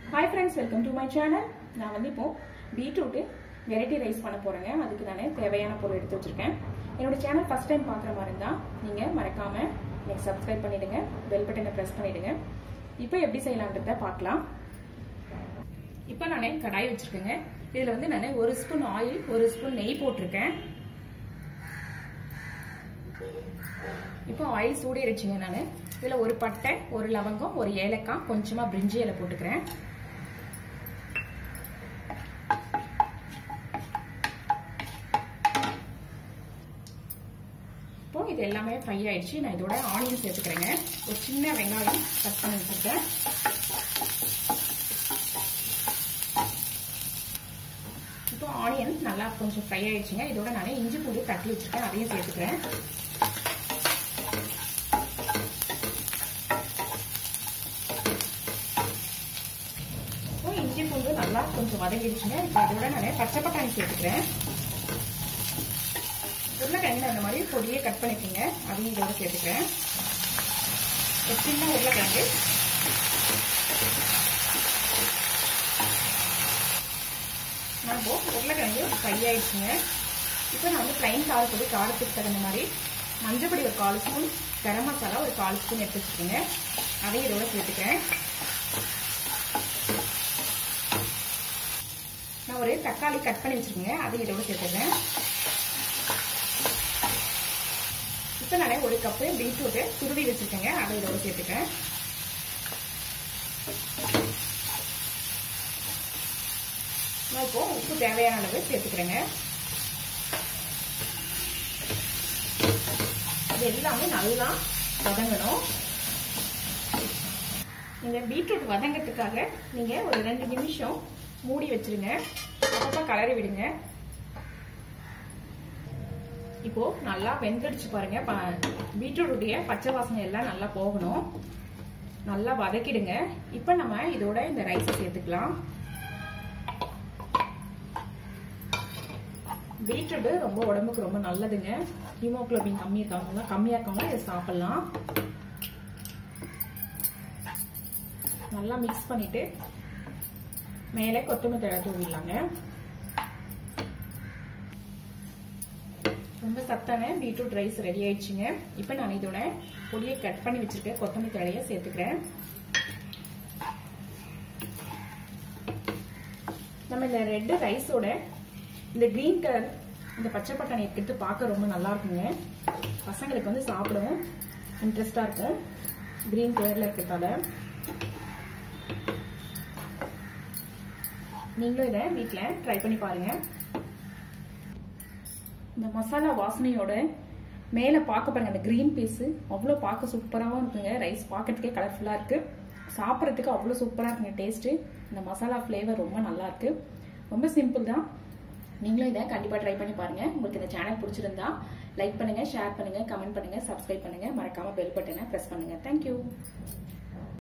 hi friends welcome to my channel நான் வந்து இப்போ பீட்ரூட்டு வெரைட்டி ரைஸ் பண்ண போறேங்க அதுக்கு நானே தேவையான பொருள் எடுத்து வச்சிருக்கேன் என்னோட சேனல் ஃபர்ஸ்ட் டைம் பார்க்குற மாதிரி இருந்தால் நீங்கள் மறக்காம எனக்கு சப்ஸ்கிரைப் பண்ணிடுங்க பெல் பட்டனை ப்ரெஸ் பண்ணிடுங்க இப்போ எப்படி செய்யலான்றத பார்க்கலாம் இப்போ நானே கடாய் வச்சிருக்கேங்க இதில் வந்து நான் ஒரு ஸ்பூன் ஆயில் ஒரு ஸ்பூன் நெய் போட்டிருக்கேன் இப்போ ஆயில் சூடிருச்சுங்க நான் இதில் ஒரு பட்டை ஒரு லவங்கம் ஒரு ஏலக்காய் கொஞ்சமாக பிரிஞ்சி இலை போட்டுக்கிறேன் இப்போ இது எல்லாமே ஃப்ரை ஆயிடுச்சு நான் இதோட ஆனியன் சேர்த்துக்கிறேங்க ஒரு சின்ன வெங்காயம் கட் பண்ணி வச்சுருக்கேன் இப்போ ஆனியன் நல்லா கொஞ்சம் ஃப்ரை ஆயிடுச்சுங்க இதோட நான் இஞ்சி பூண்டு தட்டி வச்சிருக்கேன் அதையும் சேர்த்துக்கிறேன் இப்போ இஞ்சி பூண்டு நல்லா கொஞ்சம் வதங்கிடுச்சுங்க இப்போ இதோட நான் பச்சை பட்டாணி சேர்த்துக்கிறேன் உருளைக்கிழங்கு அந்த மாதிரி பொடியே கட் பண்ணிக்கோங்க அதையும் இதோட சேர்த்துக்கிறேன் ஒரு சின்ன உருளைக்கிழங்கு நான் இப்போ உருளைக்கிழங்கு ஃப்ரை ஆயிடுச்சுங்க இப்போ நான் வந்து பிளைன் காரப்பொடி காரத்துக்கு தகுந்த மாதிரி மஞ்சப்பொடி ஒரு கால் ஸ்பூன் கரம் மசாலா ஒரு கால் ஸ்பூன் எடுத்து வச்சுக்கோங்க அதையும் இதோட சேர்த்துக்கிறேன் நான் ஒரு தக்காளி கட் பண்ணி வச்சுருக்கேங்க அதையும் இதோட சேர்த்துக்கிறேன் இப்போ நான் ஒரு கப்பு பீட்ரூட்டு துருவி வச்சுருக்கேங்க அதை இதோட சேர்த்துக்கிறேன் நான் இப்போ உப்பு தேவையான அளவு சேர்த்துக்கிறேங்க இது எல்லாமே நல்லா வதங்கணும் இந்த பீட்ரூட் வதங்கிறதுக்காக நீங்க ஒரு ரெண்டு நிமிஷம் மூடி வச்சிருங்க அப்பப்ப கலரி விடுங்க இப்போ நல்லா வெந்துடுச்சு பாருங்க பீட்ரூட்டுடைய பச்சை வாசனை எல்லாம் நல்லா போகணும் நல்லா வதக்கிடுங்க இப்போ நம்ம இதோட இந்த ரைஸை சேர்த்துக்கலாம் பீட்ரூட் ரொம்ப உடம்புக்கு ரொம்ப நல்லதுங்க ஹீமோக்ளோபின் கம்மி இருக்கவங்க கம்மியா இருக்கவங்க இதை சாப்பிடலாம் நல்லா மிக்ஸ் பண்ணிட்டு மேலே கொத்தமல்லி தழை தூவிடலாங்க ரொம்ப சத்தான பீட்ரூட் ரைஸ் ரெடி ஆயிடுச்சுங்க இப்போ நான் இதோட பொடியை கட் பண்ணி வச்சிருக்கேன் கொத்தமல்லி தழையை சேர்த்துக்கிறேன் நம்ம இந்த ரெட் ரைஸோட இந்த கிரீன் கலர் இந்த பச்சை பட்டாணி எடுத்து பார்க்க ரொம்ப நல்லா இருக்குங்க பசங்களுக்கு வந்து சாப்பிடவும் இன்ட்ரெஸ்டா இருக்கும் கிரீன் கலர்ல இருக்கிறதால நீங்களும் இதை வீட்டில் ட்ரை பண்ணி பாருங்க இந்த மசாலா வாசனையோட மேலே பார்க்க பாருங்க அந்த க்ரீன் பீஸு அவ்வளோ பார்க்க சூப்பராகவும் இருக்குங்க ரைஸ் பார்க்கறதுக்கே கலர்ஃபுல்லாக இருக்கு சாப்பிட்றதுக்கு அவ்வளோ சூப்பராக இருக்குங்க டேஸ்ட்டு இந்த மசாலா ஃப்ளேவர் ரொம்ப நல்லா இருக்கு ரொம்ப சிம்பிள் தான் நீங்களும் இதை கண்டிப்பாக ட்ரை பண்ணி பாருங்க உங்களுக்கு இந்த சேனல் பிடிச்சிருந்தா லைக் பண்ணுங்க ஷேர் பண்ணுங்க கமெண்ட் பண்ணுங்க சப்ஸ்கிரைப் பண்ணுங்க மறக்காம பெல் பட்டனை ப்ரெஸ் பண்ணுங்க தேங்க்யூ